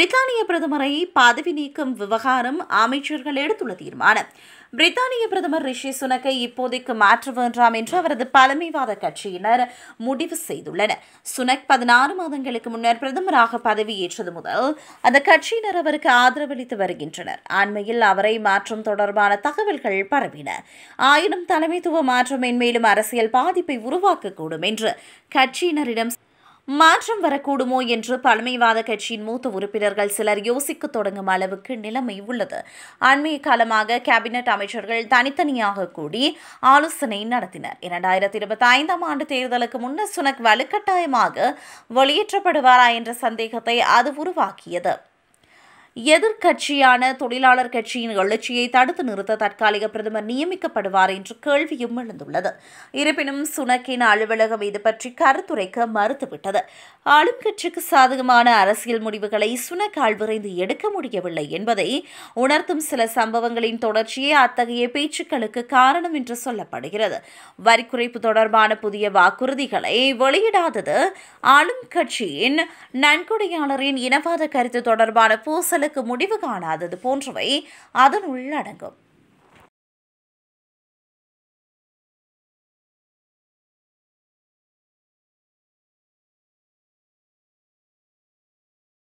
பிரித்தானிய பிரதமரை பதவி நீக்கும் விவகாரம் அமைச்சர்கள் எடுத்துள்ள தீர்மானம் பிரித்தானிய பிரதமர் ரிஷி சுனக்கை இப்போதைக்கு மாற்ற வேண்டாம் என்று அவரது பழமைவாத கட்சியினர் முடிவு செய்துள்ளனர் சுனக் பதினாறு மாதங்களுக்கு முன்னர் பிரதமராக பதவியேற்றது முதல் அந்த கட்சியினர் அவருக்கு ஆதரவளித்து வருகின்றனர் அண்மையில் அவரை மாற்றம் தொடர்பான தகவல்கள் பரவின ஆயினும் தலைமைத்துவ மாற்றம் மென்மேலும் அரசியல் பாதிப்பை உருவாக்கக்கூடும் என்று கட்சியினரிடம் மாற்றம் வரக்கூடுமோ என்று பழமைவாத கட்சியின் மூத்த உறுப்பினர்கள் சிலர் யோசிக்க தொடங்கும் அளவுக்கு நிலைமை உள்ளது அண்மைய காலமாக கேபினெட் அமைச்சர்கள் தனித்தனியாக கூடி ஆலோசனை நடத்தினர் இரண்டாயிரத்தி இருபத்தி ஐந்தாம் ஆண்டு தேர்தலுக்கு முன்னர் சுனக் வலுக்கட்டாயமாக வெளியேற்றப்படுவாரா என்ற சந்தேகத்தை அது உருவாக்கியது எதிர்க்கட்சியான தொழிலாளர் கட்சியின் எழுச்சியை தடுத்து நிறுத்த தற்காலிக பிரதமர் நியமிக்கப்படுவார் என்று கேள்வியும் எழுந்துள்ளது இருப்பினும் சுனக்கின் அலுவலகம் இது பற்றி கருத்துரைக்க மறுத்துவிட்டது ஆளும் கட்சிக்கு சாதகமான அரசியல் முடிவுகளை சுனக் ஆழ்விரைந்து எடுக்க முடியவில்லை என்பதை உணர்த்தும் சில சம்பவங்களின் தொடர்ச்சியே அத்தகைய பேச்சுக்களுக்கு காரணம் என்று சொல்லப்படுகிறது வரி குறைப்பு தொடர்பான புதிய வாக்குறுதிகளை வெளியிடாதது ஆளும் கட்சியின் நன்கொடையாளரின் இனவாத கருத்து தொடர்பான பூசல் ஊழலுக்கு முடிவு காணாதது போன்றவை அதனுள் அடங்கும்